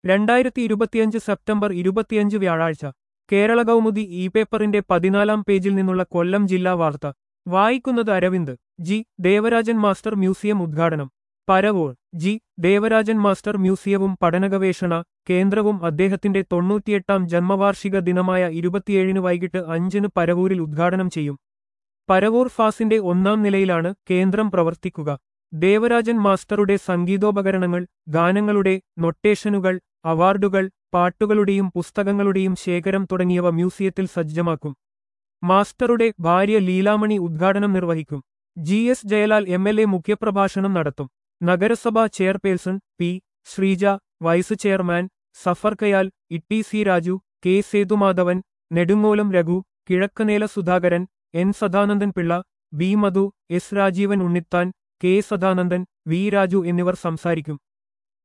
രണ്ടായിരത്തി ഇരുപത്തിയഞ്ച് സെപ്റ്റംബർ ഇരുപത്തിയഞ്ച് വ്യാഴാഴ്ച കേരള കൗമുദി ഇ പേപ്പറിന്റെ പതിനാലാം പേജിൽ നിന്നുള്ള കൊല്ലം ജില്ലാ വാർത്ത വായിക്കുന്നത് Aravind G Devarajan master museum ഉദ്ഘാടനം പരവൂർ ജി ദേവരാജൻ മാസ്റ്റർ മ്യൂസിയവും പഠനഗവേഷണ കേന്ദ്രവും അദ്ദേഹത്തിന്റെ തൊണ്ണൂറ്റിയെട്ടാം ജന്മവാർഷിക ദിനമായ ഇരുപത്തിയേഴിന് വൈകിട്ട് അഞ്ചിന് പരവൂരിൽ ഉദ്ഘാടനം ചെയ്യും പരവൂർ ഫാസിന്റെ ഒന്നാം നിലയിലാണ് കേന്ദ്രം പ്രവർത്തിക്കുക ദേവരാജൻ മാസ്റ്ററുടെ സംഗീതോപകരണങ്ങൾ ഗാനങ്ങളുടെ നൊട്ടേഷനുകൾ അവാർഡുകൾ പാട്ടുകളുടെയും പുസ്തകങ്ങളുടെയും ശേഖരം തുടങ്ങിയവ മ്യൂസിയത്തിൽ സജ്ജമാക്കും മാസ്റ്ററുടെ ഭാര്യ ലീലാമണി ഉദ്ഘാടനം നിർവഹിക്കും G S Jayalal M L A മുഖ്യപ്രഭാഷണം നടത്തും നഗരസഭാ chairperson P Sreeja vice chairman Safar Kayal Itty C Raju K Sethumadhavan Nedungolam Raghu Kizhakkanela Sudhakaran N Sadanandan Pillai B Madhu S Rajeevan Unnithan K Sadanandan V Raju എന്നിവർ സംസാരിക്കും